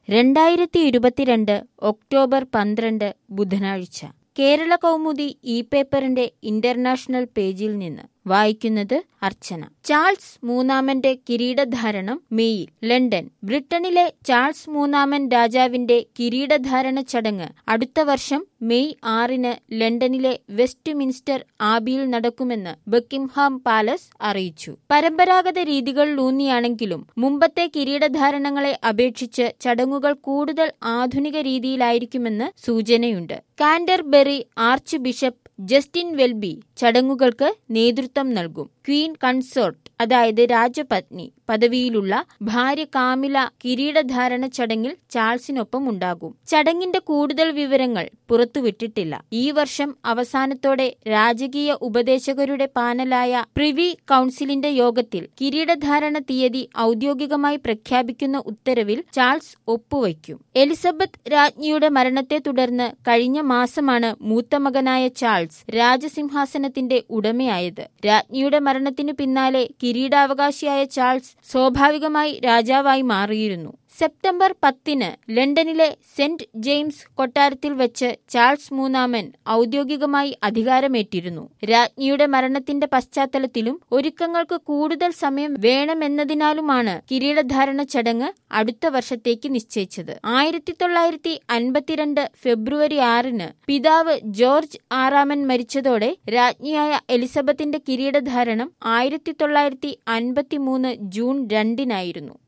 രണ്ടായിരത്തി ഇരുപത്തിരണ്ട് ഒക്ടോബർ പന്ത്രണ്ട് ബുധനാഴ്ച കേരള കൗമുദി ഇ പേപ്പറിന്റെ ഇന്റർനാഷണൽ പേജിൽ നിന്ന് വായിക്കുന്നത് അർച്ചന ചാൾസ് മൂന്നാമന്റെ കിരീടധാരണം മെയ്യിൽ ലണ്ടൻ ബ്രിട്ടനിലെ ചാൾസ് മൂന്നാമൻ രാജാവിന്റെ കിരീടധാരണ ചടങ്ങ് അടുത്ത വർഷം മെയ് ആറിന് ലണ്ടനിലെ വെസ്റ്റ് മിൻസ്റ്റർ ആബിയിൽ നടക്കുമെന്ന് ബക്കിംഹാം പാലസ് അറിയിച്ചു പരമ്പരാഗത രീതികളിലൂന്നിയാണെങ്കിലും മുമ്പത്തെ കിരീടധാരണങ്ങളെ അപേക്ഷിച്ച് ചടങ്ങുകൾ കൂടുതൽ ആധുനിക രീതിയിലായിരിക്കുമെന്ന് സൂചനയുണ്ട് Canterbury archbishop Justin Welby ചടങ്ങുകൾക്ക് നേതൃത്വം നൽകും ക്വീൻ കൺസോർട്ട് അതായത് രാജപത്നി പദവിയിലുള്ള ഭാര്യ കാമില കിരീടധാരണ ചടങ്ങിൽ ചാൾസിനൊപ്പം ഉണ്ടാകും ചടങ്ങിന്റെ കൂടുതൽ വിവരങ്ങൾ പുറത്തുവിട്ടിട്ടില്ല ഈ വർഷം അവസാനത്തോടെ രാജകീയ ഉപദേശകരുടെ പാനലായ പ്രിവി കൌൺസിലിന്റെ യോഗത്തിൽ കിരീടധാരണ തീയതി ഔദ്യോഗികമായി പ്രഖ്യാപിക്കുന്ന ഉത്തരവിൽ ചാൾസ് ഒപ്പുവയ്ക്കും എലിസബത്ത് രാജ്ഞിയുടെ മരണത്തെ തുടർന്ന് കഴിഞ്ഞ മാസമാണ് മൂത്ത മകനായ ചാൾസ് രാജസിംഹാസനത്തിന്റെ ഉടമയായത് രാജ്ഞിയുടെ മരണത്തിനു പിന്നാലെ കിരീടാവകാശിയായ ചാൾസ് സ്വാഭാവികമായി രാജാവായി മാറിയിരുന്നു സെപ്റ്റംബർ പത്തിന് ലണ്ടനിലെ സെന്റ് ജെയിംസ് കൊട്ടാരത്തിൽ വെച്ച് ചാൾസ് മൂന്നാമൻ ഔദ്യോഗികമായി അധികാരമേറ്റിരുന്നു രാജ്ഞിയുടെ മരണത്തിന്റെ പശ്ചാത്തലത്തിലും ഒരുക്കങ്ങൾക്ക് കൂടുതൽ സമയം വേണമെന്നതിനാലുമാണ് കിരീടധാരണ ചടങ്ങ് അടുത്ത വർഷത്തേക്ക് നിശ്ചയിച്ചത് ആയിരത്തി തൊള്ളായിരത്തി അൻപത്തിരണ്ട് ഫെബ്രുവരി ആറിന് പിതാവ് ജോർജ് ആറാമൻ മരിച്ചതോടെ രാജ്ഞിയായ എലിസബത്തിന്റെ കിരീടധാരണം ആയിരത്തി തൊള്ളായിരത്തി അൻപത്തിമൂന്ന് ജൂൺ രണ്ടിനായിരുന്നു